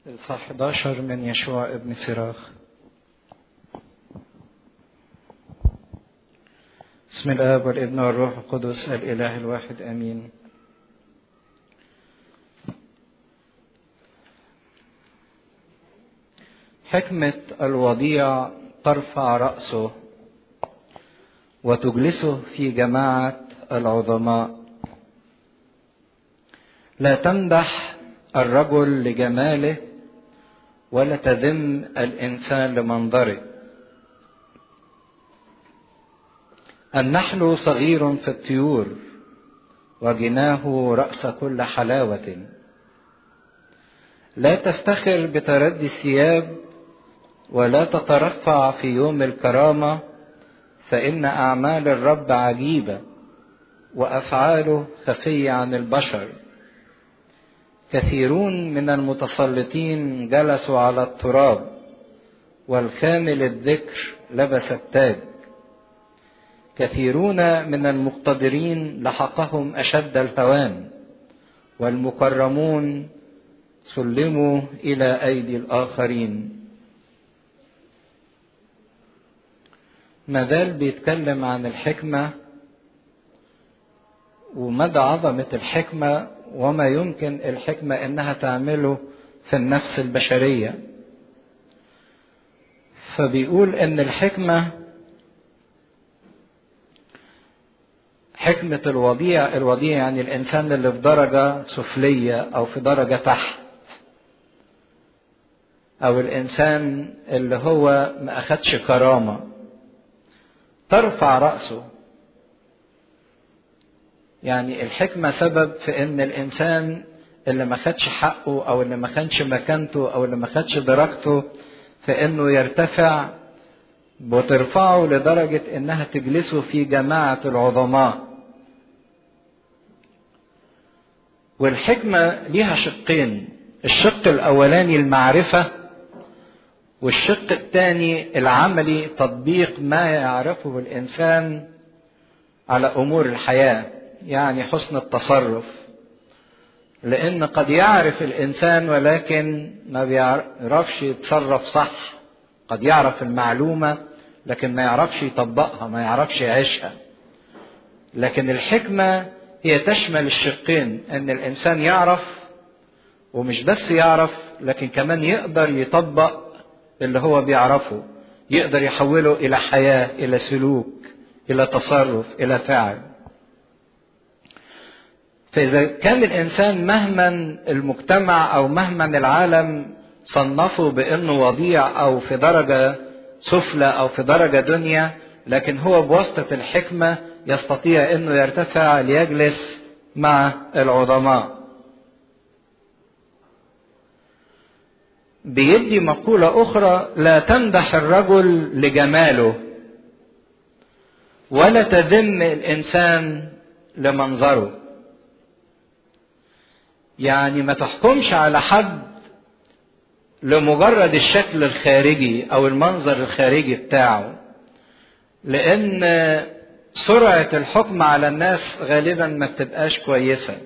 الإصحاح 11 من يشوع ابن سراخ بسم الآب والابن والروح القدس الإله الواحد آمين حكمة الوضيع ترفع رأسه وتجلسه في جماعة العظماء لا تمدح الرجل لجماله ولا تذم الإنسان لمنظره النحل صغير في الطيور وجناه رأس كل حلاوة لا تفتخر بتردي الثياب ولا تترفع في يوم الكرامة فإن أعمال الرب عجيبة وأفعاله خفية عن البشر كثيرون من المتسلطين جلسوا على التراب والكامل الذكر لبس التاج كثيرون من المقتدرين لحقهم اشد الهوان والمكرمون سلموا الى ايدي الاخرين مازال بيتكلم عن الحكمه ومدى عظمه الحكمه وما يمكن الحكمه انها تعمله في النفس البشريه فبيقول ان الحكمه حكمة الوضيع الوضيع يعني الإنسان اللي في درجة سفلية أو في درجة تحت أو الإنسان اللي هو ما أخدش كرامة ترفع رأسه يعني الحكمة سبب في إن الإنسان اللي ما خدش حقه أو اللي ما خدش مكانته أو اللي ما خدش درجته في إنه يرتفع وترفعه لدرجة إنها تجلسه في جماعة العظماء والحكمة ليها شقين الشق الأولاني المعرفة والشق الثاني العملي تطبيق ما يعرفه الإنسان على أمور الحياة يعني حسن التصرف لأن قد يعرف الإنسان ولكن ما بيعرفش يتصرف صح قد يعرف المعلومة لكن ما يعرفش يطبقها ما يعرفش يعيشها لكن الحكمة هي تشمل الشقين ان الانسان يعرف ومش بس يعرف لكن كمان يقدر يطبق اللي هو بيعرفه يقدر يحوله الى حياة الى سلوك الى تصرف الى فعل فاذا كان الانسان مهما المجتمع او مهما العالم صنفه بانه وضيع او في درجة سفلى او في درجة دنيا لكن هو بواسطة الحكمة يستطيع انه يرتفع ليجلس مع العظماء بيدي مقولة أخرى لا تمدح الرجل لجماله ولا تذم الإنسان لمنظره يعني ما تحكمش على حد لمجرد الشكل الخارجي أو المنظر الخارجي بتاعه لأن سرعة الحكم على الناس غالبا ما بتبقاش كويسة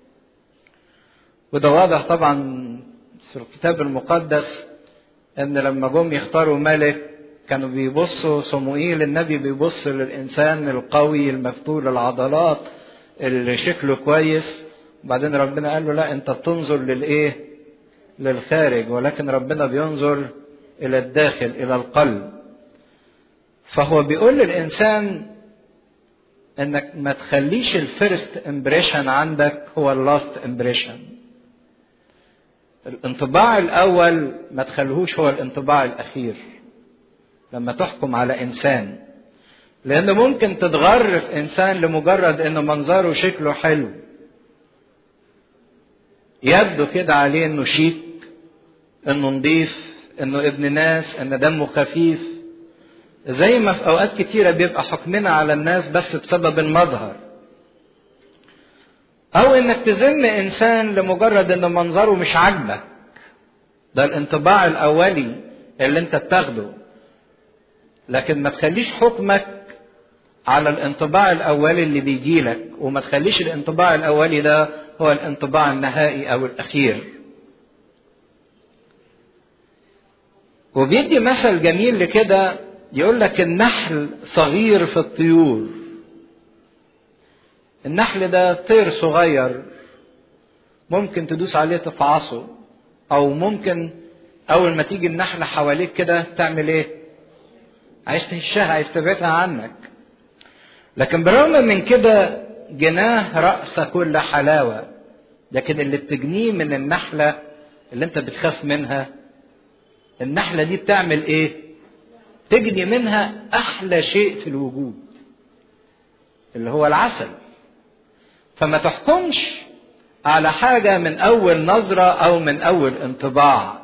وده واضح طبعا في الكتاب المقدس ان لما جم يختاروا ملك كانوا بيبصوا صموئيل النبي بيبص للانسان القوي المفتول العضلات اللي شكله كويس وبعدين ربنا قال له لا انت بتنظر للايه للخارج ولكن ربنا بينظر الى الداخل الى القلب فهو بيقول للانسان انك ما تخليش الفيرست امبريشن عندك هو اللاست امبريشن الانطباع الاول ما تخليهوش هو الانطباع الاخير لما تحكم على انسان لان ممكن تتغر في انسان لمجرد انه منظره شكله حلو يبدو كده عليه انه شيك انه نضيف انه ابن ناس انه دمه خفيف زي ما في اوقات كتيره بيبقى حكمنا على الناس بس بسبب المظهر او انك تذم انسان لمجرد ان منظره مش عاجبك ده الانطباع الاولي اللي انت بتاخده لكن ما تخليش حكمك على الانطباع الاولي اللي بيجيلك وما تخليش الانطباع الاولي ده هو الانطباع النهائي او الاخير وبيدي مثل جميل لكده يقول لك النحل صغير في الطيور النحل ده طير صغير ممكن تدوس عليه تفعصه او ممكن اول ما تيجي النحلة حواليك كده تعمل ايه عايز تهشها عايز تبعدها عنك لكن بالرغم من كده جناه رأس كل حلاوة لكن اللي بتجنيه من النحلة اللي انت بتخاف منها النحلة دي بتعمل ايه تجني منها احلى شيء في الوجود اللي هو العسل فما تحكمش على حاجة من أول نظرة أو من أول انطباع.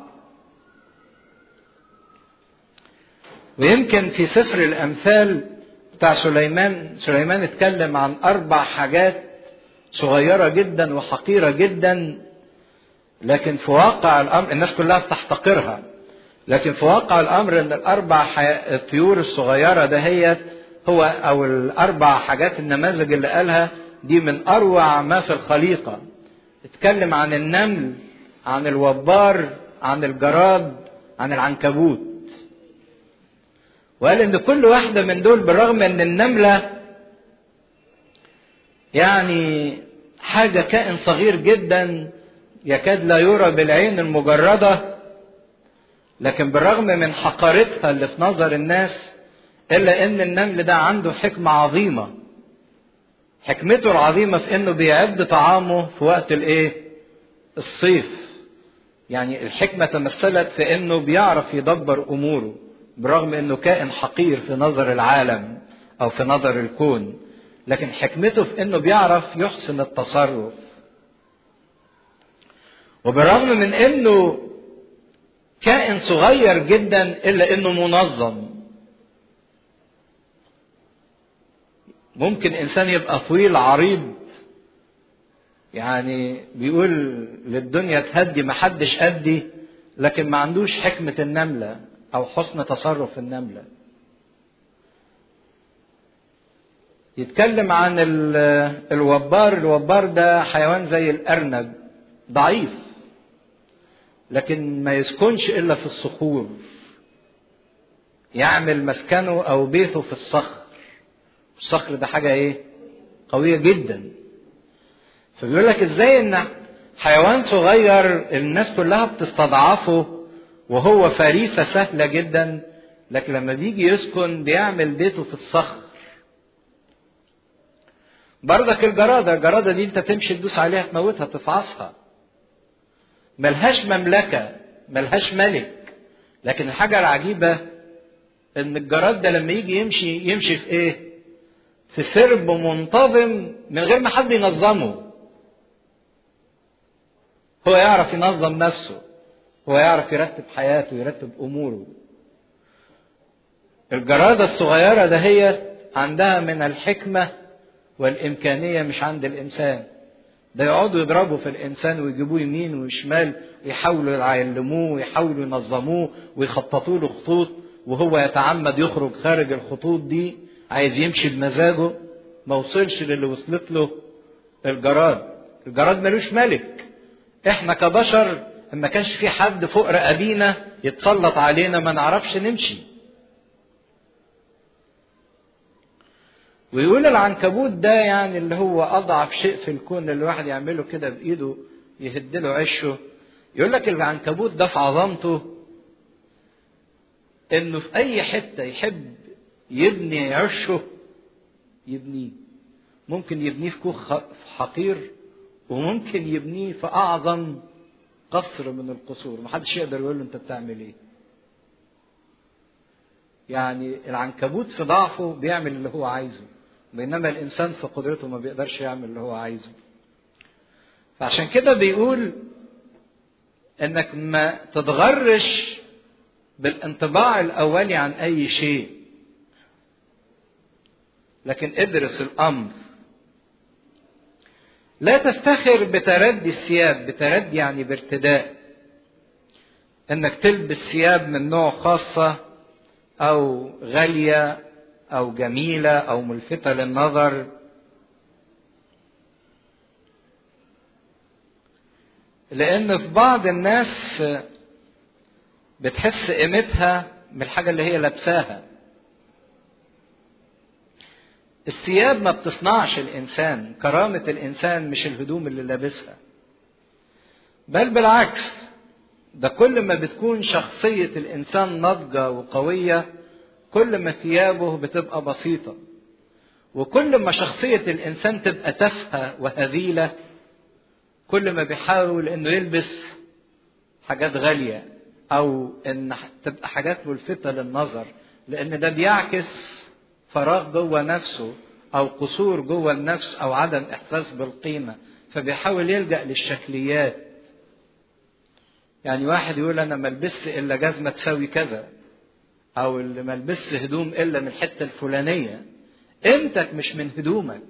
ويمكن في سفر الأمثال بتاع سليمان سليمان اتكلم عن أربع حاجات صغيرة جدا وحقيرة جدا لكن في واقع الأمر الناس كلها بتحتقرها لكن في واقع الأمر إن الأربع الطيور الصغيرة دهيت هو أو الأربع حاجات النماذج اللي قالها دي من أروع ما في الخليقة اتكلم عن النمل عن الوبار عن الجراد عن العنكبوت وقال ان كل واحدة من دول بالرغم ان النملة يعني حاجة كائن صغير جدا يكاد لا يرى بالعين المجردة لكن بالرغم من حقارتها اللي في نظر الناس الا ان النمل ده عنده حكمة عظيمة حكمته العظيمة في انه بيعد طعامه في وقت الايه الصيف يعني الحكمة تمثلت في انه بيعرف يدبر اموره برغم انه كائن حقير في نظر العالم او في نظر الكون لكن حكمته في انه بيعرف يحسن التصرف وبالرغم من انه كائن صغير جدا الا انه منظم ممكن انسان يبقى طويل عريض يعني بيقول للدنيا تهدي محدش قدي لكن ما عندوش حكمة النملة أو حسن تصرف النملة يتكلم عن الوبار الوبار ده حيوان زي الأرنب ضعيف لكن ما يسكنش إلا في الصخور يعمل مسكنه أو بيته في الصخر الصخر ده حاجة إيه قوية جدا فبيقول لك ازاي ان حيوان صغير الناس كلها بتستضعفه وهو فريسة سهلة جدا لكن لما بيجي يسكن بيعمل بيته في الصخر بردك الجرادة الجرادة دي انت تمشي تدوس عليها تموتها تفعصها ملهاش مملكة ملهاش ملك لكن الحاجة العجيبة ان الجراد ده لما يجي يمشي يمشي في ايه في سرب منتظم من غير ما حد ينظمه هو يعرف ينظم نفسه هو يعرف يرتب حياته يرتب اموره الجرادة الصغيرة دهيت عندها من الحكمة والإمكانية مش عند الإنسان ده يقعدوا يضربوا في الإنسان ويجيبوه يمين وشمال ويحاولوا يعلموه ويحاولوا ينظموه ويخططوا له خطوط وهو يتعمد يخرج خارج الخطوط دي عايز يمشي بمزاجه ما وصلش للي وصلت له الجراد الجراد ملوش ملك احنا كبشر ما كانش في حد فوق رقابينا يتسلط علينا ما نعرفش نمشي ويقول العنكبوت ده يعني اللي هو اضعف شيء في الكون اللي الواحد يعمله كده بايده يهدله عشه يقول لك العنكبوت ده في عظمته انه في اي حته يحب يبني عشه يبنيه ممكن يبنيه في كوخ حقير وممكن يبنيه في اعظم قصر من القصور محدش يقدر يقول له انت بتعمل ايه يعني العنكبوت في ضعفه بيعمل اللي هو عايزه بينما الانسان في قدرته ما بيقدرش يعمل اللي هو عايزه فعشان كده بيقول انك ما تتغرش بالانطباع الاولي عن اي شيء لكن ادرس الامر لا تفتخر بتردي الثياب بتردي يعني بارتداء انك تلبس ثياب من نوع خاصة او غالية او جميلة او ملفتة للنظر لان في بعض الناس بتحس قيمتها من الحاجة اللي هي لابساها الثياب ما بتصنعش الإنسان كرامة الإنسان مش الهدوم اللي لابسها بل بالعكس ده كل ما بتكون شخصية الإنسان ناضجة وقوية كل ما ثيابه بتبقى بسيطة وكل ما شخصية الإنسان تبقى تافهة وهذيلة كل ما بيحاول إنه يلبس حاجات غالية أو إن تبقى حاجات ملفتة للنظر لأن ده بيعكس فراغ جوه نفسه أو قصور جوه النفس أو عدم إحساس بالقيمة فبيحاول يلجأ للشكليات يعني واحد يقول أنا ما البس إلا جزمة تساوي كذا أو اللي ما البس هدوم إلا من الحتة الفلانية قيمتك مش من هدومك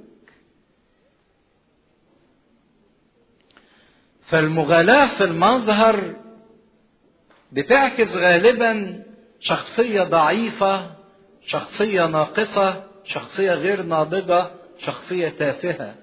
فالمغالاة في المظهر بتعكس غالبا شخصية ضعيفة شخصية ناقصة شخصية غير ناضجة شخصية تافهة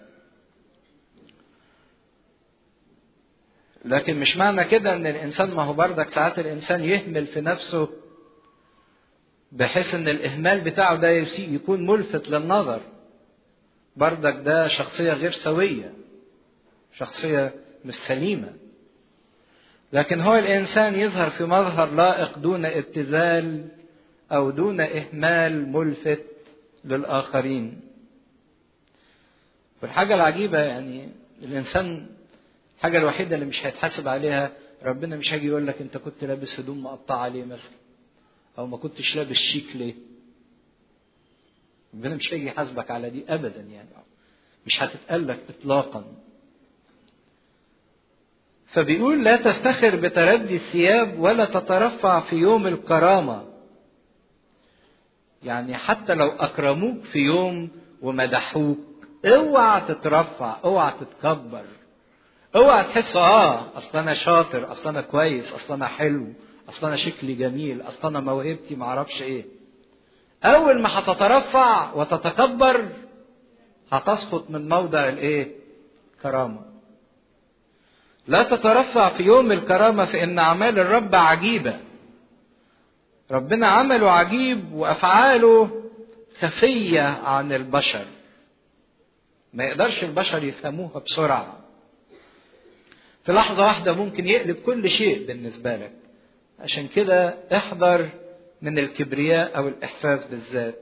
لكن مش معنى كده ان الانسان ما هو بردك ساعات الانسان يهمل في نفسه بحيث ان الاهمال بتاعه ده يكون ملفت للنظر بردك ده شخصية غير سوية شخصية مش سليمة لكن هو الإنسان يظهر في مظهر لائق دون ابتذال أو دون إهمال ملفت للآخرين والحاجة العجيبة يعني الإنسان الحاجة الوحيدة اللي مش هيتحاسب عليها ربنا مش هيجي يقول لك أنت كنت لابس هدوم مقطعة ليه مثلا أو ما كنتش لابس شيك ليه ربنا مش هيجي يحاسبك على دي أبدا يعني مش هتتقال لك إطلاقا فبيقول لا تفتخر بتردي الثياب ولا تترفع في يوم الكرامة يعني حتى لو أكرموك في يوم ومدحوك اوعى تترفع اوعى تتكبر اوعى تحس اه اصل انا شاطر اصل انا كويس اصل انا حلو اصل انا شكلي جميل اصل انا موهبتي معرفش ايه اول ما هتترفع وتتكبر هتسقط من موضع الايه كرامه لا تترفع في يوم الكرامة فإن أعمال الرب عجيبة ربنا عمله عجيب وأفعاله خفية عن البشر ما يقدرش البشر يفهموها بسرعة في لحظة واحدة ممكن يقلب كل شيء بالنسبة لك عشان كده احذر من الكبرياء أو الإحساس بالذات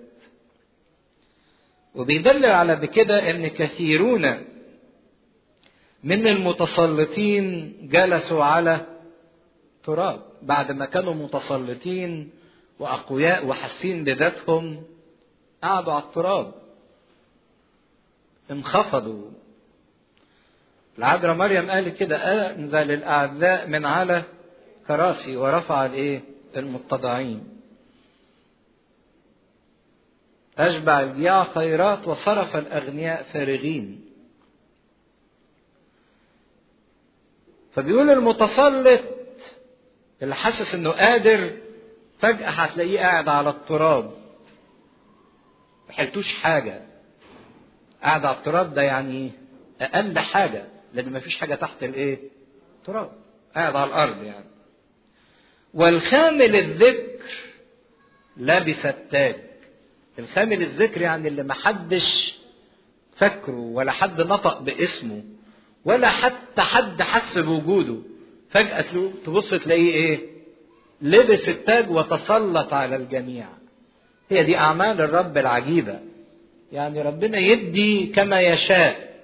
وبيدل على بكده ان كثيرون من المتسلطين جلسوا على تراب بعد ما كانوا متسلطين واقوياء وحاسين بذاتهم قعدوا على التراب انخفضوا العذراء مريم قالت كده انزل الاعداء من على كراسي ورفع الايه المتضعين أشبع الجياع خيرات وصرف الأغنياء فارغين فبيقول المتسلط اللي حاسس انه قادر فجأة هتلاقيه قاعد على التراب ما حلتوش حاجة قاعد على التراب ده يعني أقل حاجة لأن ما فيش حاجة تحت الإيه؟ تراب قاعد على الأرض يعني والخامل الذكر لبس التاج الخامل الذكر يعني اللي محدش فاكره ولا حد نطق باسمه ولا حتى حد حس بوجوده فجأة تبص تلاقيه ايه لبس التاج وتسلط على الجميع هي دي أعمال الرب العجيبة يعني ربنا يدي كما يشاء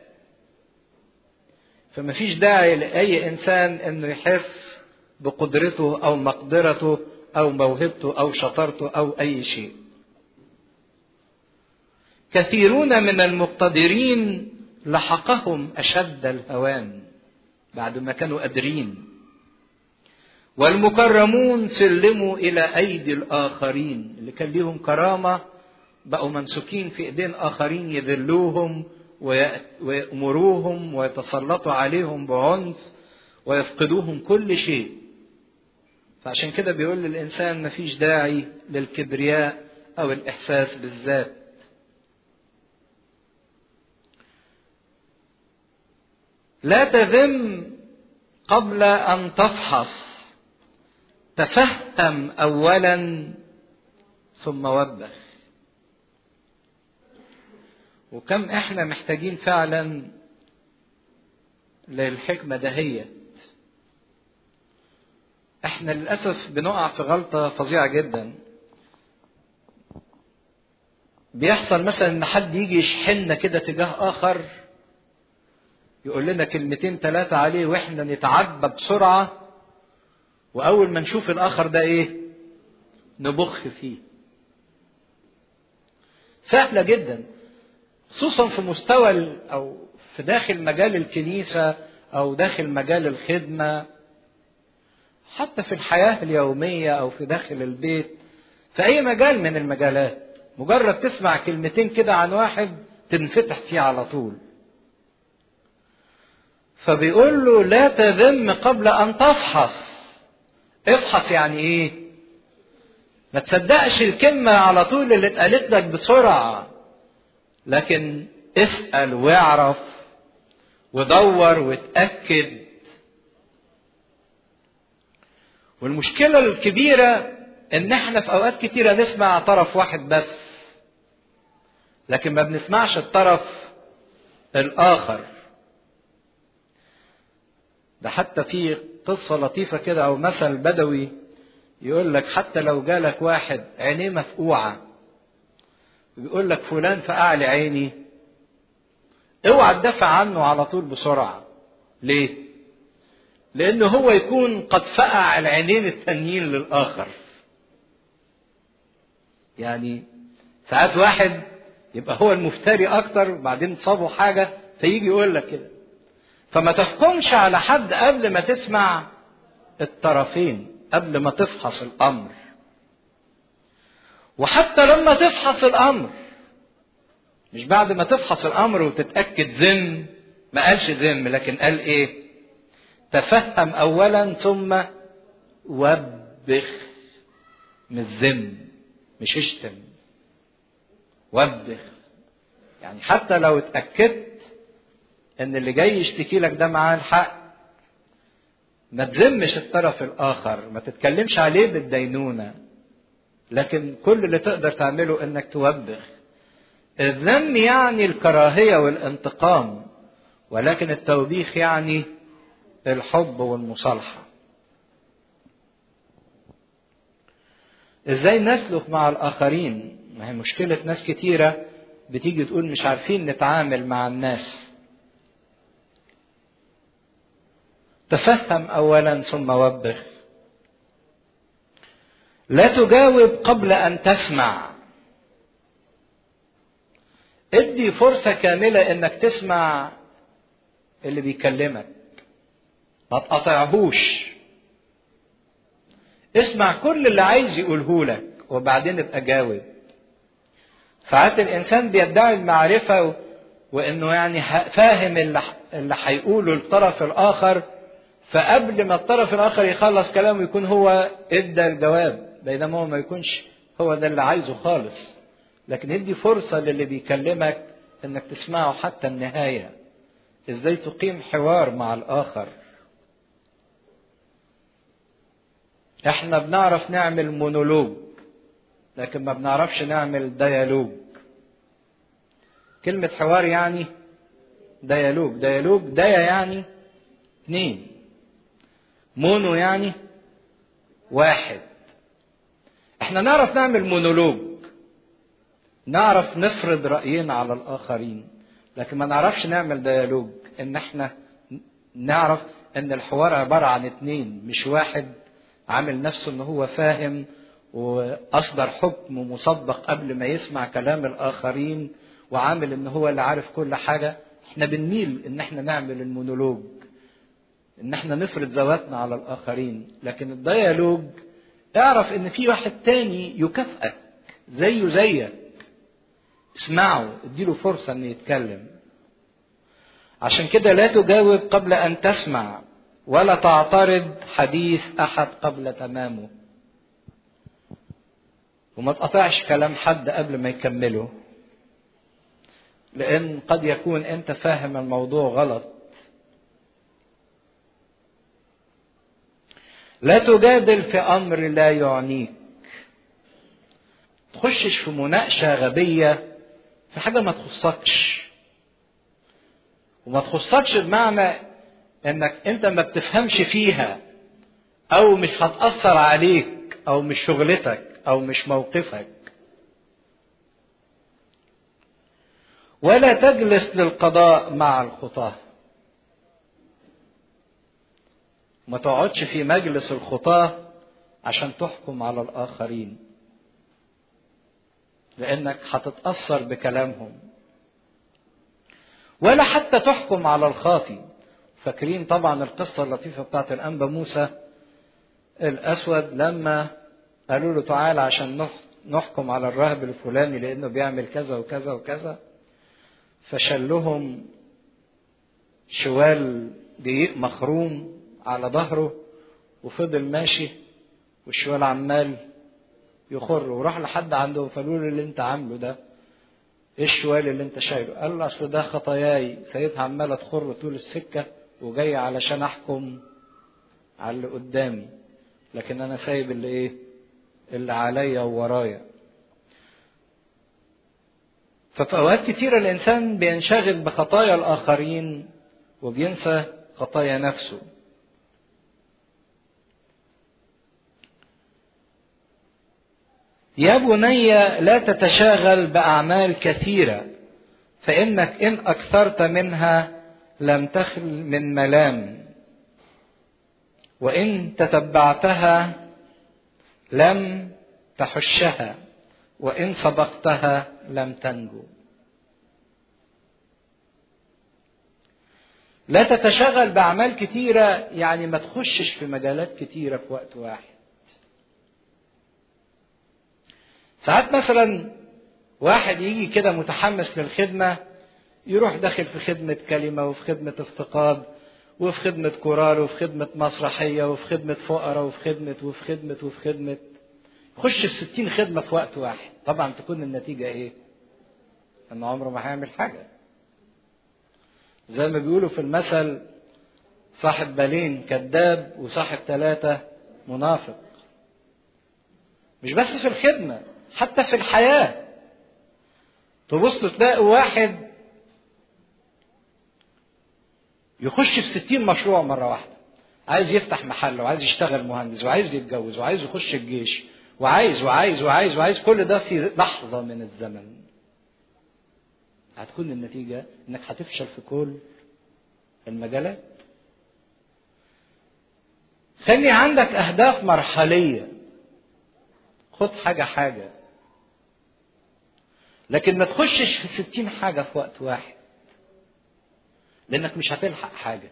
فما فيش داعي لأي إنسان إنه يحس بقدرته أو مقدرته أو موهبته أو شطارته أو أي شيء كثيرون من المقتدرين لحقهم اشد الهوان بعد ما كانوا قادرين والمكرمون سلموا الى ايدي الاخرين اللي كان ليهم كرامه بقوا ممسوكين في ايدين اخرين يذلوهم ويأمروهم ويتسلطوا عليهم بعنف ويفقدوهم كل شيء فعشان كده بيقول للانسان مفيش داعي للكبرياء او الاحساس بالذات لا تذم قبل ان تفحص تفهم اولا ثم وبخ وكم احنا محتاجين فعلا للحكمه دهيت احنا للاسف بنقع في غلطه فظيعه جدا بيحصل مثلا ان حد يجي يشحننا كده تجاه اخر يقول لنا كلمتين ثلاثه عليه واحنا نتعبى بسرعه واول ما نشوف الاخر ده ايه نبخ فيه سهله جدا خصوصا في مستوى او في داخل مجال الكنيسه او داخل مجال الخدمه حتى في الحياه اليوميه او في داخل البيت في اي مجال من المجالات مجرد تسمع كلمتين كده عن واحد تنفتح فيه على طول فبيقول له لا تذم قبل ان تفحص افحص يعني ايه ما تصدقش الكلمة على طول اللي اتقالت لك بسرعة لكن اسأل واعرف ودور وتأكد والمشكلة الكبيرة ان احنا في اوقات كتيرة نسمع طرف واحد بس لكن ما بنسمعش الطرف الاخر ده حتى في قصة لطيفة كده او مثل بدوي يقول لك حتى لو جالك واحد عينيه مفقوعة ويقول لك فلان فقع لي عيني اوعى تدافع عنه على طول بسرعة ليه؟ لأنه هو يكون قد فقع العينين التانيين للآخر يعني ساعات واحد يبقى هو المفتري أكتر وبعدين تصابه حاجة فيجي يقول لك كده فما تحكمش على حد قبل ما تسمع الطرفين قبل ما تفحص الامر وحتى لما تفحص الامر مش بعد ما تفحص الامر وتتاكد ذم ما قالش ذم لكن قال ايه تفهم اولا ثم وبخ مش ذم مش اشتم وبخ يعني حتى لو اتاكدت ان اللي جاي يشتكي لك ده معاه الحق ما تذمش الطرف الاخر ما تتكلمش عليه بالدينونه لكن كل اللي تقدر تعمله انك توبخ الذم يعني الكراهيه والانتقام ولكن التوبيخ يعني الحب والمصالحه ازاي نسلك مع الاخرين ما هي مشكله ناس كتيره بتيجي تقول مش عارفين نتعامل مع الناس تفهم اولا ثم وبخ لا تجاوب قبل ان تسمع ادي فرصه كامله انك تسمع اللي بيكلمك ما تقاطعهوش اسمع كل اللي عايز يقوله لك وبعدين ابقى جاوب ساعات الانسان بيدعي المعرفه وانه يعني فاهم اللي اللي هيقوله الطرف الاخر فقبل ما الطرف الاخر يخلص كلامه يكون هو ادى الجواب بينما هو ما يكونش هو ده اللي عايزه خالص لكن ادي فرصة للي بيكلمك انك تسمعه حتى النهاية ازاي تقيم حوار مع الاخر احنا بنعرف نعمل مونولوج لكن ما بنعرفش نعمل ديالوج كلمة حوار يعني ديالوج ديالوج ديا يعني اثنين مونو يعني واحد احنا نعرف نعمل مونولوج نعرف نفرض رأينا على الآخرين لكن ما نعرفش نعمل ديالوج ان احنا نعرف ان الحوار عبارة عن اتنين مش واحد عامل نفسه ان هو فاهم واصدر حكم مسبق قبل ما يسمع كلام الاخرين وعامل ان هو اللي عارف كل حاجة احنا بنميل ان احنا نعمل المونولوج ان احنا نفرض ذواتنا على الاخرين لكن الديالوج اعرف ان في واحد تاني يكافئك زيه زيك اسمعه اديله فرصة انه يتكلم عشان كده لا تجاوب قبل ان تسمع ولا تعترض حديث احد قبل تمامه وما تقطعش كلام حد قبل ما يكمله لان قد يكون انت فاهم الموضوع غلط لا تجادل في امر لا يعنيك تخشش في مناقشه غبيه في حاجه ما تخصكش وما تخصكش بمعنى انك انت ما بتفهمش فيها او مش هتاثر عليك او مش شغلتك او مش موقفك ولا تجلس للقضاء مع الخطاه ما تقعدش في مجلس الخطاه عشان تحكم على الاخرين لانك هتتاثر بكلامهم ولا حتى تحكم على الخاطي فاكرين طبعا القصه اللطيفه بتاعت الانبا موسى الاسود لما قالوا له تعالى عشان نحكم على الراهب الفلاني لانه بيعمل كذا وكذا وكذا فشلهم شوال دقيق مخروم على ظهره وفضل ماشي والشوال عمال يخر وراح لحد عنده فقالوا له اللي انت عامله ده ايه الشوال اللي انت شايله؟ قال له اصل ده خطاياي سيدها عماله تخر طول السكه وجاي علشان احكم على اللي قدامي لكن انا سايب اللي ايه؟ اللي عليا وورايا. ففي اوقات كتيره الانسان بينشغل بخطايا الاخرين وبينسى خطايا نفسه. يا بني لا تتشاغل باعمال كثيره فانك ان اكثرت منها لم تخل من ملام وان تتبعتها لم تحشها وان سبقتها لم تنجو لا تتشغل باعمال كثيره يعني ما تخشش في مجالات كثيره في وقت واحد ساعات مثلا واحد يجي كده متحمس للخدمة يروح داخل في خدمة كلمة وفي خدمة افتقاد وفي خدمة كورال وفي خدمة مسرحية وفي خدمة فقراء وفي خدمة وفي خدمة وفي خدمة يخش في ستين خدمة في وقت واحد طبعا تكون النتيجة ايه انه عمره ما هيعمل حاجة زي ما بيقولوا في المثل صاحب بالين كذاب وصاحب ثلاثة منافق مش بس في الخدمة حتى في الحياة تبص تلاقي واحد يخش في ستين مشروع مرة واحدة عايز يفتح محل وعايز يشتغل مهندس وعايز يتجوز وعايز يخش الجيش وعايز وعايز وعايز وعايز كل ده في لحظة من الزمن هتكون النتيجة انك هتفشل في كل المجالات خلي عندك اهداف مرحلية خد حاجة حاجة لكن ما تخشش في ستين حاجة في وقت واحد لأنك مش هتلحق حاجة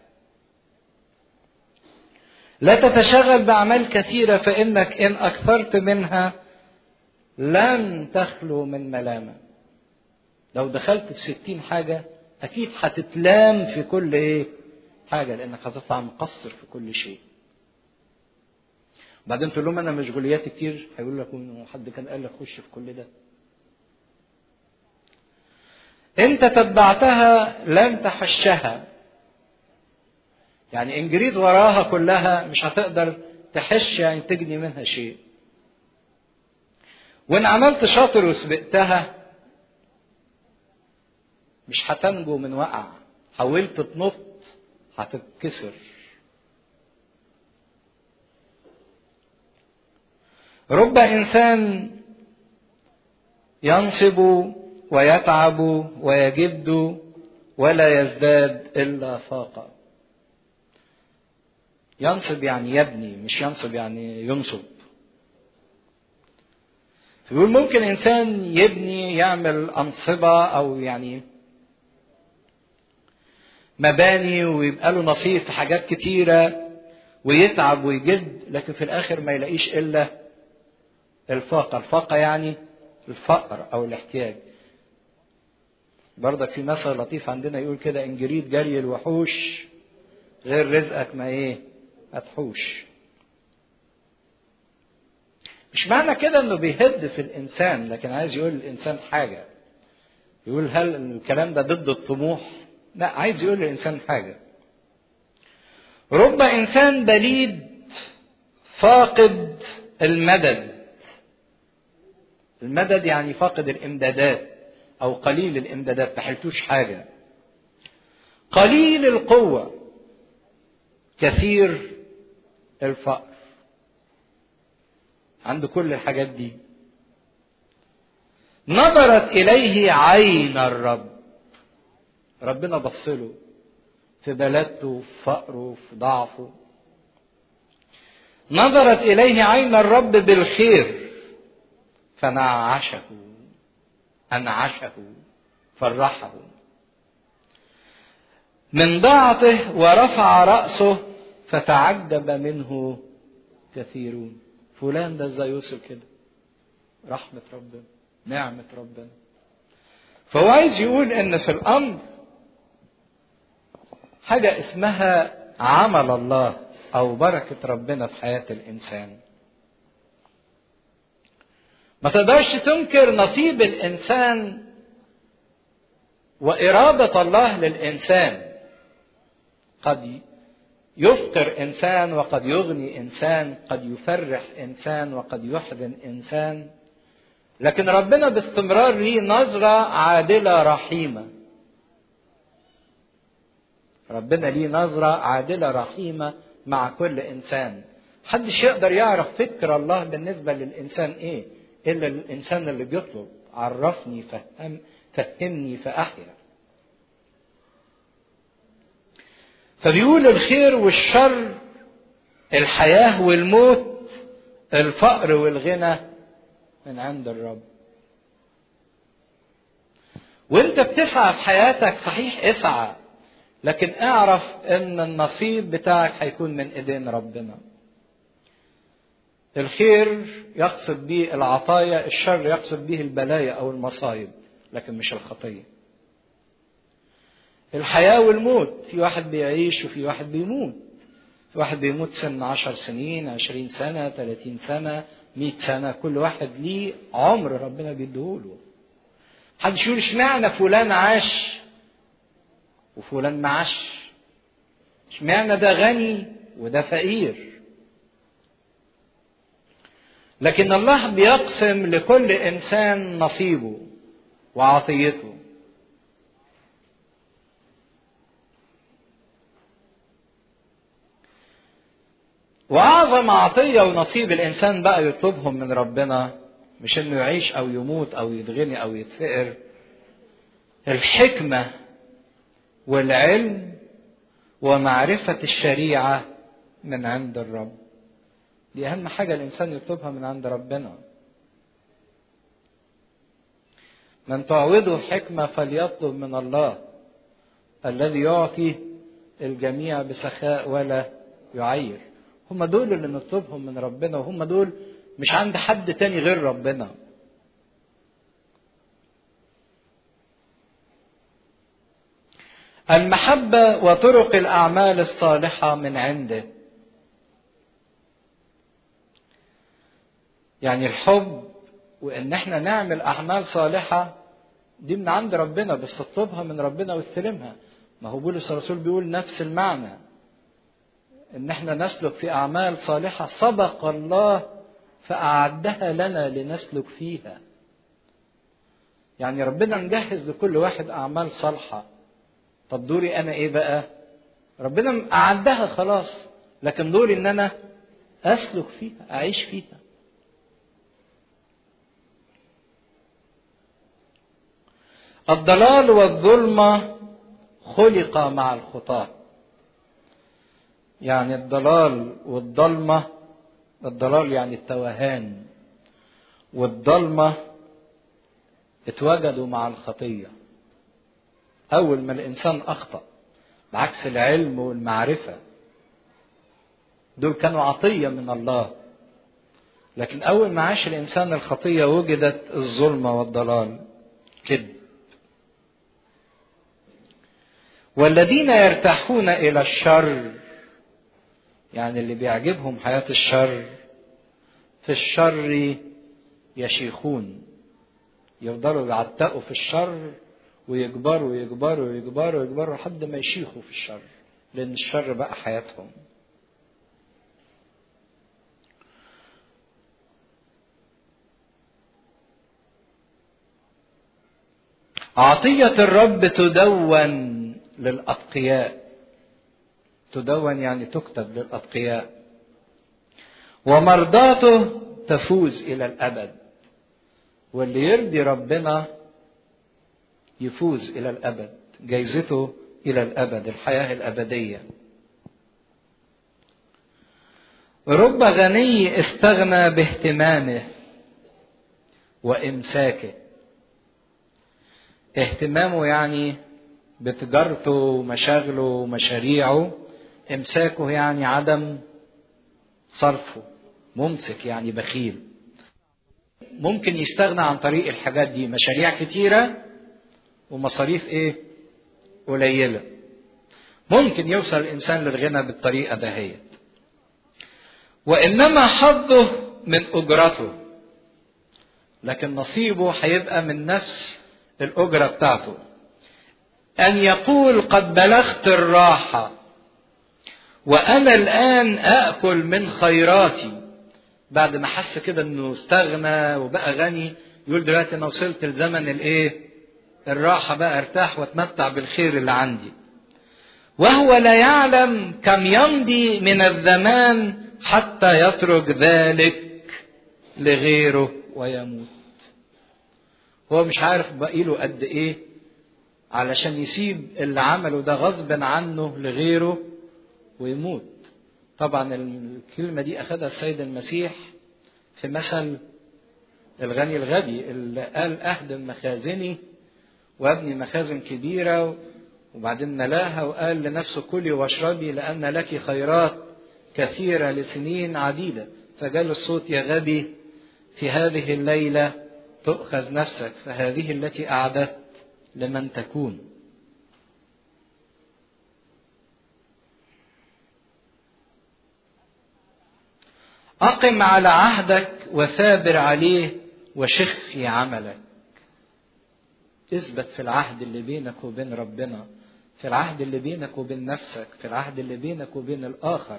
لا تتشغل بأعمال كثيرة فإنك إن أكثرت منها لن تخلو من ملامة لو دخلت في ستين حاجة أكيد هتتلام في كل إيه حاجة لأنك هتطلع مقصر في كل شيء بعدين تقول لهم انا مشغوليات كتير هيقول لك حد كان قال لك خش في كل ده ان تتبعتها لن تحشها يعني ان جريت وراها كلها مش هتقدر تحش يعني تجني منها شيء وان عملت شاطر وسبقتها مش هتنجو من وقع حاولت تنط هتتكسر رب انسان ينصب ويتعب ويجد ولا يزداد الا فاقا ينصب يعني يبني مش ينصب يعني ينصب بيقول ممكن انسان يبني يعمل انصبه او يعني مباني ويبقى له نصيب في حاجات كتيره ويتعب ويجد لكن في الاخر ما يلاقيش الا الفاقه الفاقه يعني الفقر او الاحتياج برضك في مثل لطيف عندنا يقول كده ان جريت جري الوحوش غير رزقك ما ايه هتحوش مش معنى كده انه بيهد في الانسان لكن عايز يقول للانسان حاجه يقول هل الكلام ده ضد الطموح لا عايز يقول للانسان حاجه رب انسان بليد فاقد المدد المدد يعني فاقد الامدادات او قليل الامدادات ما حلتوش حاجه قليل القوه كثير الفقر عنده كل الحاجات دي نظرت اليه عين الرب ربنا بصله في بلادته في فقره في ضعفه نظرت اليه عين الرب بالخير فنعشه انعشه فرحه من ضعفه ورفع راسه فتعجب منه كثيرون فلان ده ازاي يوصل كده رحمه ربنا نعمه ربنا فهو عايز يقول ان في الامر حاجه اسمها عمل الله او بركه ربنا في حياه الانسان ما تقدرش تنكر نصيب الانسان واراده الله للانسان قد يفقر انسان وقد يغني انسان قد يفرح انسان وقد يحزن انسان لكن ربنا باستمرار ليه نظره عادله رحيمه ربنا ليه نظره عادله رحيمه مع كل انسان محدش يقدر يعرف فكر الله بالنسبه للانسان ايه الا الانسان اللي بيطلب عرفني فهم فهمني فاحيا فبيقول الخير والشر الحياه والموت الفقر والغنى من عند الرب وانت بتسعى في حياتك صحيح اسعى لكن اعرف ان النصيب بتاعك هيكون من ايدين ربنا الخير يقصد به العطايا الشر يقصد به البلايا او المصايب لكن مش الخطيه الحياه والموت في واحد بيعيش وفي واحد بيموت في واحد بيموت سن عشر سنين عشرين سنة ثلاثين سنة مئة سنة كل واحد ليه عمر ربنا بيديهوله محدش يقول اشمعنى فلان عاش وفلان ما عاش اشمعنى ده غني وده فقير لكن الله بيقسم لكل انسان نصيبه وعطيته واعظم عطيه ونصيب الانسان بقى يطلبهم من ربنا مش انه يعيش او يموت او يتغني او يتفقر الحكمه والعلم ومعرفه الشريعه من عند الرب دي اهم حاجه الانسان يطلبها من عند ربنا من تعوضه حكمه فليطلب من الله الذي يعطي الجميع بسخاء ولا يعير هم دول اللي نطلبهم من ربنا وهم دول مش عند حد تاني غير ربنا المحبة وطرق الأعمال الصالحة من عنده يعني الحب وإن احنا نعمل أعمال صالحة دي من عند ربنا بس تطلبها من ربنا واستلمها ما هو بولس الرسول بيقول نفس المعنى ان احنا نسلك في اعمال صالحه سبق الله فاعدها لنا لنسلك فيها يعني ربنا مجهز لكل واحد اعمال صالحه طب دوري انا ايه بقى ربنا اعدها خلاص لكن دوري ان انا اسلك فيها اعيش فيها الضلال والظلمه خلق مع الخطاه يعني الضلال والضلمة الضلال يعني التوهان والضلمة اتوجدوا مع الخطية أول ما الإنسان أخطأ بعكس العلم والمعرفة دول كانوا عطية من الله لكن أول ما عاش الإنسان الخطية وجدت الظلمة والضلال كذب والذين يرتاحون إلى الشر يعني اللي بيعجبهم حياة الشر في الشر يشيخون يفضلوا يعتقوا في الشر ويكبروا ويكبروا ويكبروا ويكبروا لحد ما يشيخوا في الشر لأن الشر بقى حياتهم عطية الرب تدون للأتقياء تدون يعني تكتب للأتقياء ومرضاته تفوز إلى الأبد واللي يرضي ربنا يفوز إلى الأبد جايزته إلى الأبد الحياة الأبدية رب غني استغنى باهتمامه وامساكه اهتمامه يعني بتجارته ومشاغله ومشاريعه امساكه يعني عدم صرفه ممسك يعني بخيل ممكن يستغنى عن طريق الحاجات دي مشاريع كتيره ومصاريف ايه قليله ممكن يوصل الانسان للغنى بالطريقه دهيت وانما حظه من اجرته لكن نصيبه هيبقى من نفس الاجره بتاعته ان يقول قد بلغت الراحه وانا الان اكل من خيراتي بعد ما حس كده انه استغنى وبقى غني يقول دلوقتي انا وصلت لزمن الايه الراحه بقى ارتاح واتمتع بالخير اللي عندي وهو لا يعلم كم يمضي من الزمان حتى يترك ذلك لغيره ويموت هو مش عارف بقيله قد ايه علشان يسيب اللي عمله ده غصبا عنه لغيره ويموت طبعا الكلمة دي أخذها السيد المسيح في مثل الغني الغبي اللي قال أهدم مخازني وابني مخازن كبيرة وبعدين ملاها وقال لنفسه كلي واشربي لأن لك خيرات كثيرة لسنين عديدة فجال الصوت يا غبي في هذه الليلة تؤخذ نفسك فهذه التي أعددت لمن تكون أقم على عهدك وثابر عليه وشخ في عملك اثبت في العهد اللي بينك وبين ربنا في العهد اللي بينك وبين نفسك في العهد اللي بينك وبين الآخر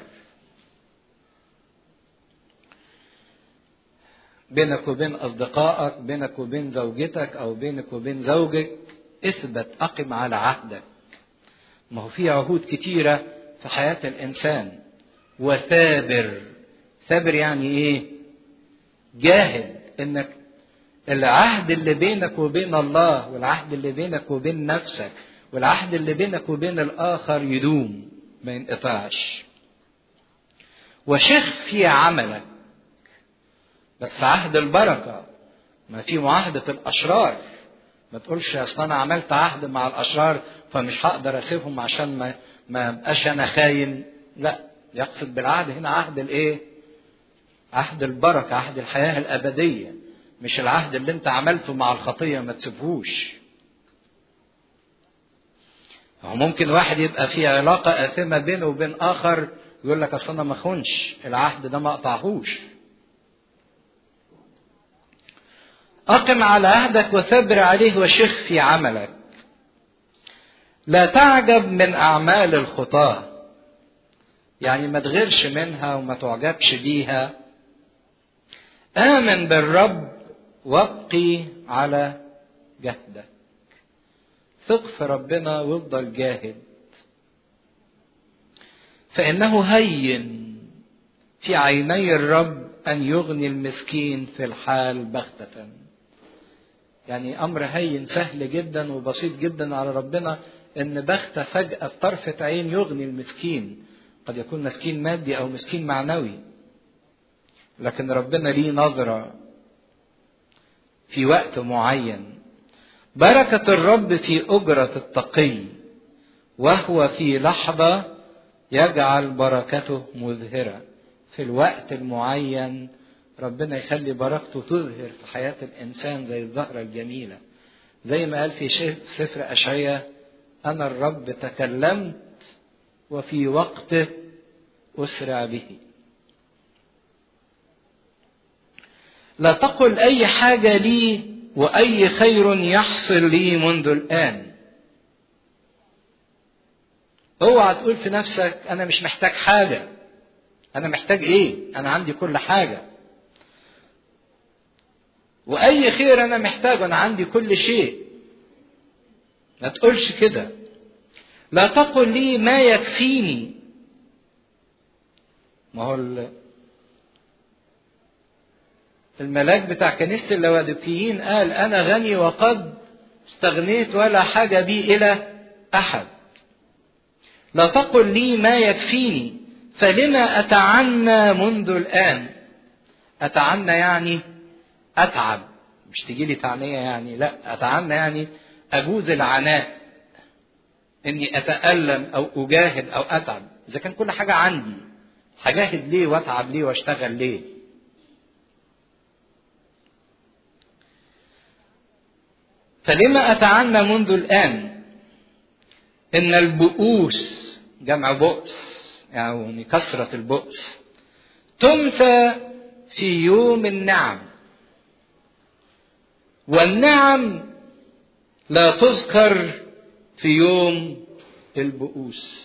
بينك وبين أصدقائك بينك وبين زوجتك أو بينك وبين زوجك اثبت أقم على عهدك ما هو في عهود كتيرة في حياة الإنسان وثابر ثابر يعني إيه جاهد إنك العهد اللي بينك وبين الله والعهد اللي بينك وبين نفسك والعهد اللي بينك وبين الآخر يدوم ما ينقطعش وشخ في عملك بس عهد البركة ما في معاهدة الأشرار ما تقولش أصل أنا عملت عهد مع الأشرار فمش هقدر أسيبهم عشان ما ما أبقاش أنا خاين لا يقصد بالعهد هنا عهد الإيه؟ عهد البركة عهد الحياة الأبدية مش العهد اللي أنت عملته مع الخطية ما تسيبهوش هو ممكن واحد يبقى في علاقة آثمة بينه وبين آخر يقول لك أصل أنا ما أخونش العهد ده ما أقطعهوش أقم على عهدك وثبر عليه وشخ في عملك لا تعجب من أعمال الخطاة يعني ما تغيرش منها وما تعجبش بيها آمن بالرب وابقي على جهدك ثق في ربنا وافضل جاهد فإنه هين في عيني الرب أن يغني المسكين في الحال بغتة يعني أمر هين سهل جدا وبسيط جدا على ربنا إن بغتة فجأة بطرفة عين يغني المسكين قد يكون مسكين مادي أو مسكين معنوي لكن ربنا ليه نظرة في وقت معين بركة الرب في أجرة التقي وهو في لحظة يجعل بركته مذهرة في الوقت المعين ربنا يخلي بركته تظهر في حياة الإنسان زي الزهرة الجميلة زي ما قال في سفر أشعية أنا الرب تكلمت وفي وقته أسرع به لا تقل أي حاجة لي وأي خير يحصل لي منذ الآن اوعى تقول في نفسك أنا مش محتاج حاجة أنا محتاج إيه؟ أنا عندي كل حاجة وأي خير أنا محتاجه أنا عندي كل شيء ما تقولش كده لا تقل لي ما يكفيني ما هو الملاك بتاع كنيسة اللوادقيين قال أنا غني وقد استغنيت ولا حاجة بي إلى أحد لا تقل لي ما يكفيني فلما أتعنى منذ الآن أتعنى يعني أتعب مش تجي لي تعنية يعني لا أتعنى يعني أجوز العناء إني أتألم أو أجاهد أو أتعب إذا كان كل حاجة عندي هجاهد ليه وأتعب ليه وأشتغل ليه فلما أتعنى منذ الآن إن البؤوس جمع بؤس يعني كثرة البؤس تنسى في يوم النعم والنعم لا تذكر في يوم البؤوس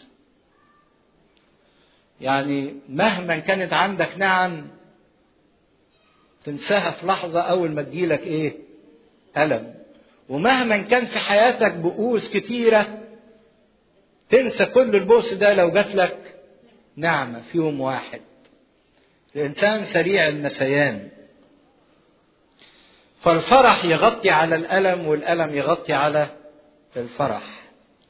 يعني مهما كانت عندك نعم تنساها في لحظة أول ما تجيلك إيه؟ ألم ومهما كان في حياتك بؤوس كتيرة تنسى كل البؤس ده لو جات لك نعمة في يوم واحد الإنسان سريع النسيان فالفرح يغطي على الألم والألم يغطي على الفرح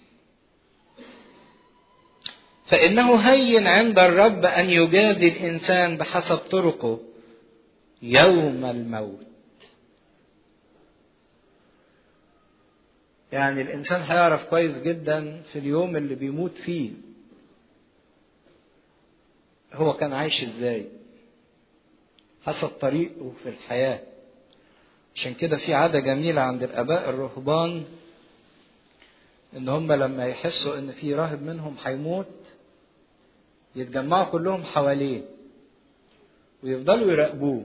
فإنه هين عند الرب أن يجازي الإنسان بحسب طرقه يوم الموت يعني الإنسان هيعرف كويس جدا في اليوم اللي بيموت فيه هو كان عايش ازاي حسب طريقه في الحياة عشان كده في عادة جميلة عند الآباء الرهبان إن هم لما يحسوا إن في راهب منهم هيموت يتجمعوا كلهم حواليه ويفضلوا يراقبوه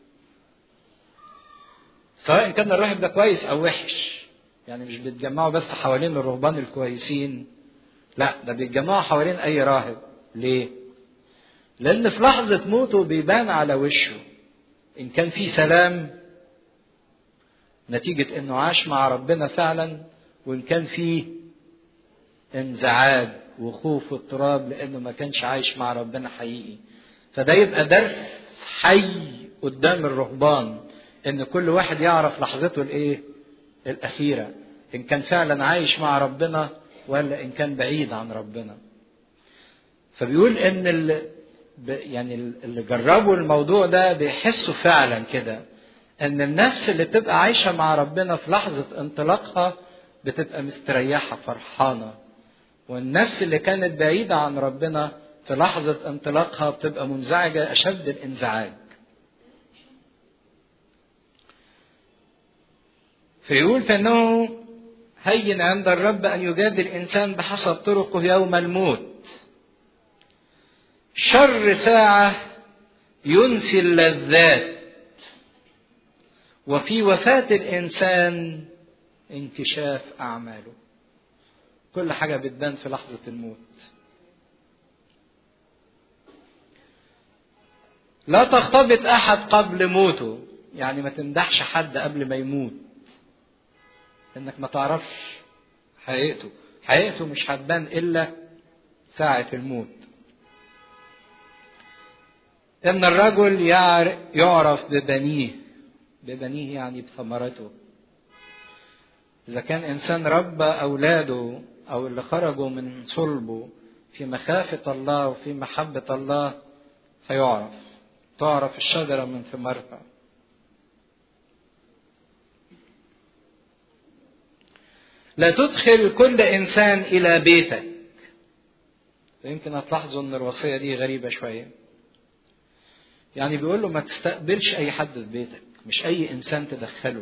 سواء كان الراهب ده كويس أو وحش يعني مش بيتجمعوا بس حوالين الرهبان الكويسين لا ده بيتجمعوا حوالين أي راهب ليه؟ لأن في لحظة موته بيبان على وشه إن كان في سلام نتيجة إنه عاش مع ربنا فعلا وإن كان في انزعاج وخوف واضطراب لأنه ما كانش عايش مع ربنا حقيقي فده يبقى درس حي قدام الرهبان إن كل واحد يعرف لحظته الإيه؟ الأخيرة إن كان فعلا عايش مع ربنا ولا إن كان بعيد عن ربنا فبيقول إن ال... يعني اللي جربوا الموضوع ده بيحسوا فعلا كده ان النفس اللي بتبقى عايشه مع ربنا في لحظه انطلاقها بتبقى مستريحه فرحانه والنفس اللي كانت بعيده عن ربنا في لحظه انطلاقها بتبقى منزعجه اشد الانزعاج فيقول فانه هين عند الرب ان يجادل الانسان بحسب طرقه يوم الموت شر ساعة ينسي اللذات وفي وفاة الإنسان انكشاف أعماله كل حاجة بتبان في لحظة الموت لا تختبط أحد قبل موته يعني ما تمدحش حد قبل ما يموت إنك ما تعرفش حقيقته حقيقته مش هتبان إلا ساعة الموت ان الرجل يعرف ببنيه ببنيه يعني بثمرته اذا كان انسان ربى اولاده او اللي خرجوا من صلبه في مخافه الله وفي محبه الله هيعرف تعرف الشجره من ثمارها لا تدخل كل انسان الى بيتك يمكن هتلاحظوا ان الوصيه دي غريبه شويه يعني بيقول له ما تستقبلش اي حد في بيتك مش اي انسان تدخله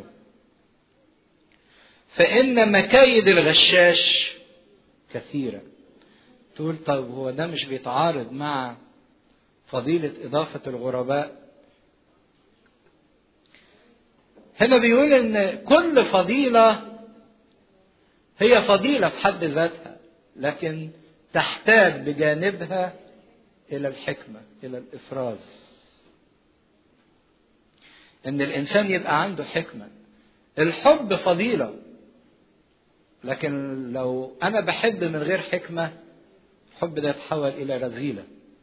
فان مكايد الغشاش كثيره تقول طيب هو ده مش بيتعارض مع فضيله اضافه الغرباء هنا بيقول ان كل فضيله هي فضيله في حد ذاتها لكن تحتاج بجانبها الى الحكمه الى الافراز ان الانسان يبقى عنده حكمه الحب فضيله لكن لو انا بحب من غير حكمه الحب ده يتحول الى رذيله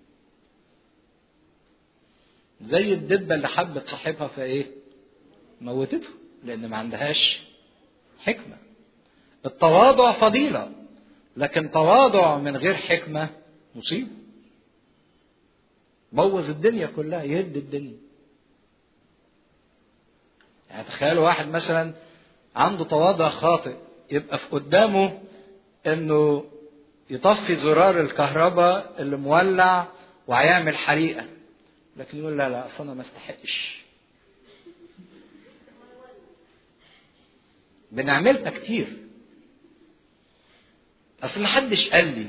زي الدبه اللي حبت صاحبها فايه موتته لان ما عندهاش حكمه التواضع فضيله لكن تواضع من غير حكمه مصيبه بوظ الدنيا كلها يهد الدنيا يعني تخيلوا واحد مثلا عنده تواضع خاطئ يبقى في قدامه انه يطفي زرار الكهرباء اللي مولع وهيعمل حريقه لكن يقول لا لا اصل انا ما استحقش بنعملها كتير اصل ما حدش قال لي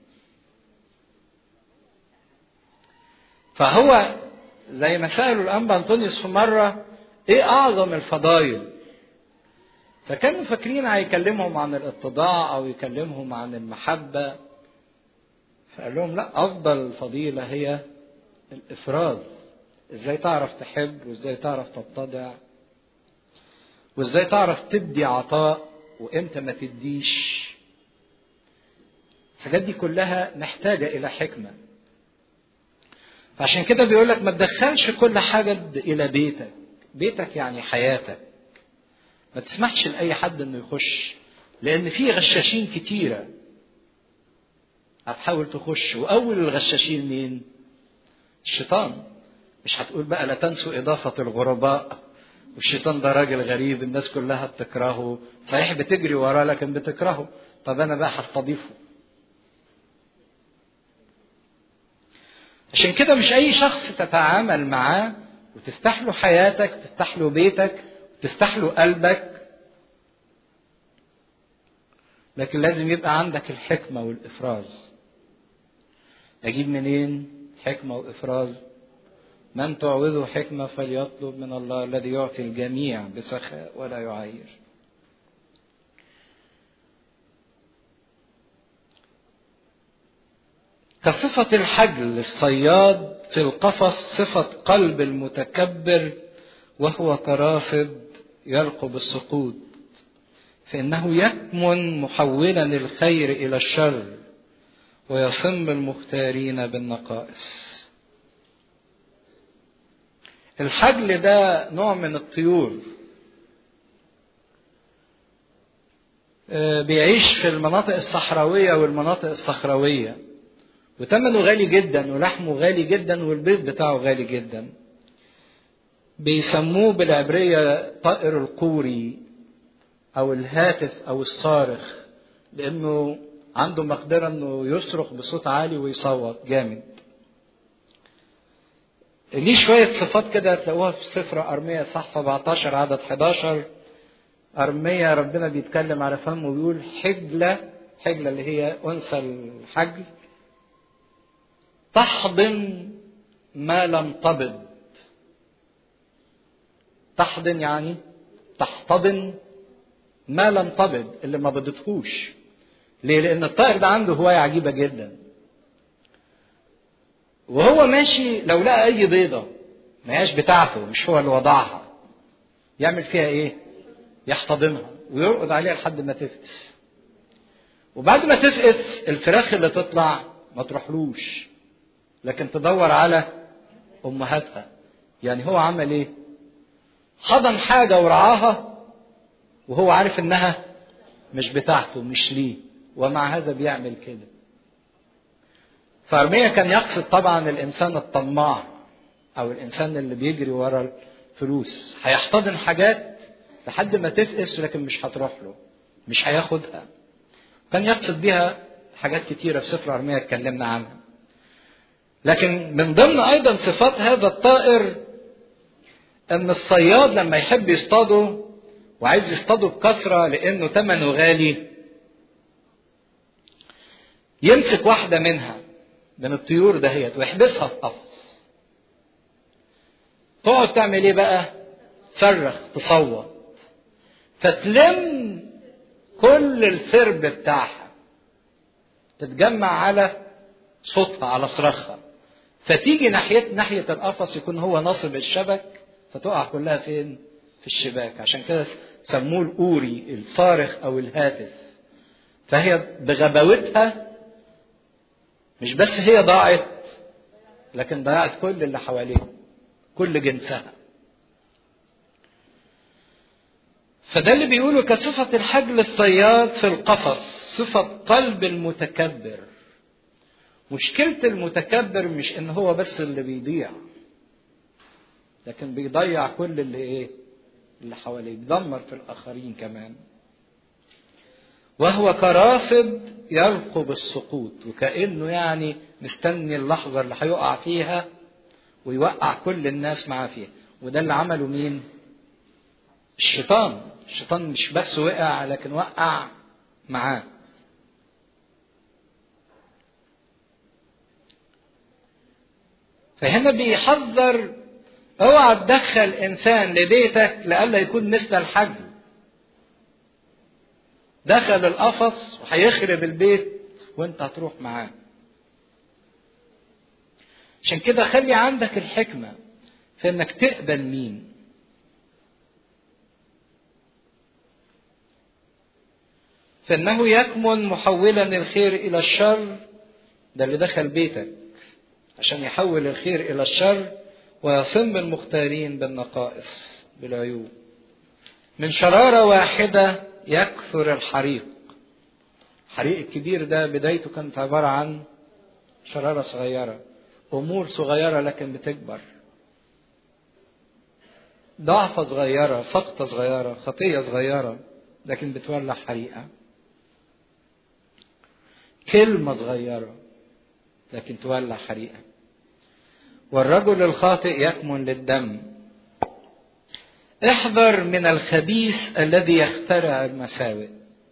فهو زي ما سالوا الانبا انطونيوس في مره ايه اعظم الفضائل فكانوا فاكرين هيكلمهم عن الاتضاع او يكلمهم عن المحبه فقال لهم لا افضل فضيله هي الافراز ازاي تعرف تحب وازاي تعرف تتضع وازاي تعرف تدي عطاء وامتى ما تديش الحاجات دي كلها محتاجه الى حكمه فعشان كده بيقول لك ما تدخلش كل حاجه الى بيتك بيتك يعني حياتك ما تسمحش لاي حد انه يخش لان في غشاشين كتيره هتحاول تخش واول الغشاشين مين الشيطان مش هتقول بقى لا تنسوا اضافه الغرباء والشيطان ده راجل غريب الناس كلها بتكرهه صحيح بتجري وراه لكن بتكرهه طب انا بقى هستضيفه عشان كده مش اي شخص تتعامل معاه وتفتح له حياتك تفتح له بيتك تفتح له قلبك لكن لازم يبقى عندك الحكمة والإفراز أجيب منين حكمة وإفراز من تعوذه حكمة فليطلب من الله الذي يعطي الجميع بسخاء ولا يعير كصفة الحجل الصياد في القفص صفة قلب المتكبر وهو كراصد يرقب السقوط فإنه يكمن محولا الخير إلى الشر ويصم المختارين بالنقائص الحجل ده نوع من الطيور بيعيش في المناطق الصحراوية والمناطق الصخروية وثمنه غالي جدا ولحمه غالي جدا والبيض بتاعه غالي جدا بيسموه بالعبرية طائر القوري أو الهاتف أو الصارخ لأنه عنده مقدرة إنه يصرخ بصوت عالي ويصوت جامد. ليه شوية صفات كده تلاقوها في سفر أرمية صح 17 عدد 11 أرمية ربنا بيتكلم على فمه وبيقول حجلة حجلة اللي هي أنثى الحجل تحضن ما لم تبض تحضن يعني تحتضن ما لم تبض اللي ما بضتهوش ليه لان الطائر ده عنده هوايه عجيبه جدا وهو ماشي لو لقى اي بيضه ما هياش بتاعته مش هو اللي وضعها يعمل فيها ايه يحتضنها ويرقد عليها لحد ما تفقس وبعد ما تفقس الفراخ اللي تطلع ما تروحلوش لكن تدور على امهاتها يعني هو عمل ايه حضن حاجة ورعاها وهو عارف انها مش بتاعته مش ليه ومع هذا بيعمل كده فارميا كان يقصد طبعا الانسان الطماع او الانسان اللي بيجري ورا الفلوس هيحتضن حاجات لحد ما تفقس لكن مش هتروح له مش هياخدها كان يقصد بيها حاجات كتيره في سفر ارميا اتكلمنا عنها لكن من ضمن ايضا صفات هذا الطائر ان الصياد لما يحب يصطاده وعايز يصطاده بكثره لانه ثمنه غالي يمسك واحده منها من الطيور دهيت ويحبسها في قفص تقعد تعمل ايه بقى تصرخ تصوت فتلم كل السرب بتاعها تتجمع على صوتها على صراخها فتيجي ناحية ناحية القفص يكون هو ناصب الشبك فتقع كلها فين؟ في الشباك عشان كده سموه الأوري الصارخ أو الهاتف فهي بغباوتها مش بس هي ضاعت لكن ضيعت كل اللي حواليها كل جنسها فده اللي بيقوله كصفة الحجل الصياد في القفص صفة قلب المتكبر مشكلة المتكبر مش ان هو بس اللي بيضيع لكن بيضيع كل اللي ايه اللي حواليه بيدمر في الاخرين كمان وهو كراصد يرقب السقوط وكانه يعني مستني اللحظه اللي هيقع فيها ويوقع كل الناس معاه فيها وده اللي عمله مين الشيطان الشيطان مش بس وقع لكن وقع معاه فهنا بيحذر اوعى تدخل انسان لبيتك لئلا يكون مثل الحجل دخل القفص وهيخرب البيت وانت هتروح معاه عشان كده خلي عندك الحكمة في انك تقبل مين فانه يكمن محولا الخير الى الشر ده اللي دخل بيتك عشان يحول الخير الى الشر ويصم المختارين بالنقائص بالعيوب من شرارة واحدة يكثر الحريق الحريق الكبير ده بدايته كانت عبارة عن شرارة صغيرة أمور صغيرة لكن بتكبر ضعفة صغيرة سقطة صغيرة خطية صغيرة لكن بتولع حريقة كلمة صغيرة لكن تولع حريقة والرجل الخاطئ يكمن للدم احذر من الخبيث الذي يخترع المساوئ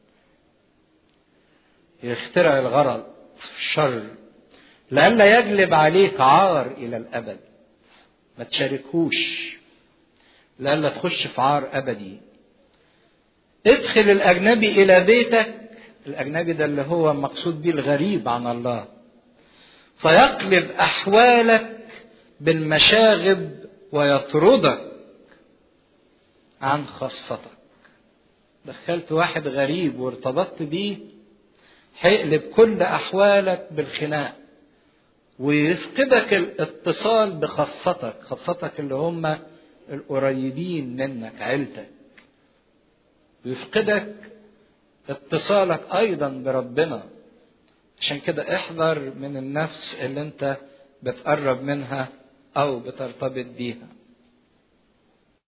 يخترع الغرض الشر لئلا يجلب عليك عار الى الابد ما تشاركهوش لئلا تخش في عار ابدي ادخل الاجنبي الى بيتك الاجنبي ده اللي هو مقصود به الغريب عن الله فيقلب احوالك بالمشاغب ويطردك عن خاصتك دخلت واحد غريب وارتبطت بيه هيقلب كل احوالك بالخناق ويفقدك الاتصال بخاصتك خاصتك اللي هم القريبين منك عيلتك ويفقدك اتصالك ايضا بربنا عشان كده احذر من النفس اللي انت بتقرب منها او بترتبط بيها